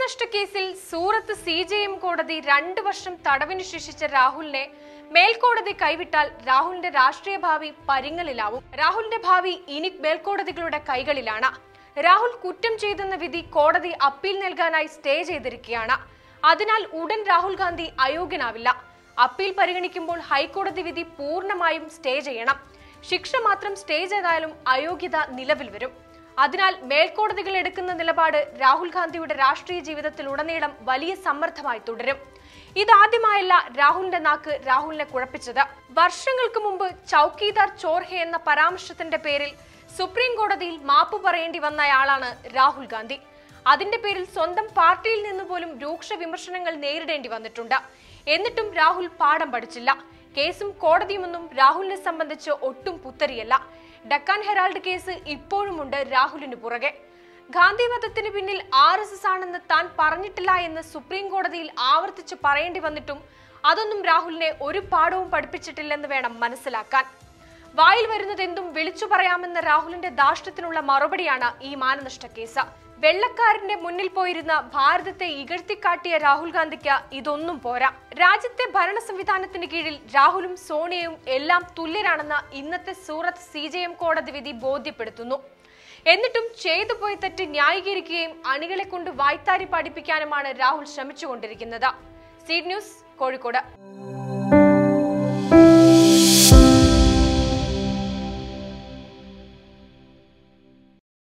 മാനനഷ്ട കേസിൽ സൂറത്ത് C J M കോടതി രണ്ടു വർഷം തടവിന് ശിക്ഷിച്ച രാഹുലിനെ മേൽക്കോടതി കൈവിട്ടാൽ രാഹുലിന്റെ രാഷ്ട്രീയ ഭാവി പരിങ്ങലിലാവും രാഹുലിന്റെ ഭാവി ഇനി മേൽക്കോടതികളുടെ കൈകളിലാണ് രാഹുൽ കുറ്റം ചെയ്തെന്ന വിധി കോടതി അപ്പീൽ നൽകാനായി സ്റ്റേ ചെയ്തിരിക്കുകയാണ് അതിനാൽ ഉടൻ രാഹുൽ ഗാന്ധി അയോഗ്യനാവില്ല അപ്പീൽ പരിഗണിക്കുമ്പോൾ ഹൈക്കോടതി വിധി പൂർണ്ണമായും സ്റ്റേ ചെയ്യണം ശിക്ഷ മാത്രം സ്റ്റേ ചെയ്താലും അയോഗ്യത നിലവിൽ വരും അതിനാൽ മേൽക്കോടതികൾ എടുക്കുന്ന നിലപാട് രാഹുൽ ഗാന്ധിയുടെ രാഷ്ട്രീയ ജീവിതത്തിൽ ഉടനീളം വലിയ സമ്മർദ്ദമായി തുടരും ഇതാദ്യമായല്ല രാഹുലിന്റെ നാക്ക് രാഹുലിനെ കുഴപ്പിച്ചത് വർഷങ്ങൾക്ക് മുമ്പ് ചൌക്കീദാർ ചോർഹെ എന്ന പരാമർശത്തിന്റെ പേരിൽ സുപ്രീം കോടതിയിൽ മാപ്പ് പറയേണ്ടി വന്നയാളാണ് രാഹുൽ ഗാന്ധി അതിന്റെ പേരിൽ സ്വന്തം പാർട്ടിയിൽ നിന്ന് പോലും രൂക്ഷ വിമർശനങ്ങൾ നേരിടേണ്ടി വന്നിട്ടുണ്ട് എന്നിട്ടും രാഹുൽ പാഠം പഠിച്ചില്ല കേസും കോടതിയുമൊന്നും രാഹുലിനെ സംബന്ധിച്ച് ഒട്ടും പുത്തരിയല്ല ഡക്കാൻ ഹെറാൾഡ് കേസ് ഇപ്പോഴുമുണ്ട് രാഹുലിന് പുറകെ ഗാന്ധി വധത്തിന് പിന്നിൽ ആർ എസ് എസ് ആണെന്ന് താൻ പറഞ്ഞിട്ടില്ല എന്ന് സുപ്രീം കോടതിയിൽ ആവർത്തിച്ച് പറയേണ്ടി വന്നിട്ടും അതൊന്നും രാഹുലിനെ ഒരു പാഠവും പഠിപ്പിച്ചിട്ടില്ലെന്ന് വേണം മനസ്സിലാക്കാൻ വായിൽ വരുന്നതെന്തും വിളിച്ചു പറയാമെന്ന രാഹുലിന്റെ ധാർഷ്ട്യത്തിനുള്ള മറുപടിയാണ് ഈ മാനനഷ്ട കേസ് വെള്ളക്കാരന്റെ മുന്നിൽ പോയിരുന്ന ഭാരതത്തെ ഇകഴ്ത്തിക്കാട്ടിയ രാഹുൽ ഗാന്ധിക്ക് ഇതൊന്നും പോരാ രാജ്യത്തെ ഭരണ സംവിധാനത്തിന് കീഴിൽ രാഹുലും സോണിയയും എല്ലാം തുല്യരാണെന്ന് ഇന്നത്തെ സൂറത്ത് സി ജെ എം കോടതി വിധി ബോധ്യപ്പെടുത്തുന്നു എന്നിട്ടും ചെയ്തു പോയ തെറ്റ് ന്യായീകരിക്കുകയും അണികളെ കൊണ്ട് വായ്ത്താരി പഠിപ്പിക്കാനുമാണ് രാഹുൽ ശ്രമിച്ചുകൊണ്ടിരിക്കുന്നത് സീഡ് ന്യൂസ് കോഴിക്കോട്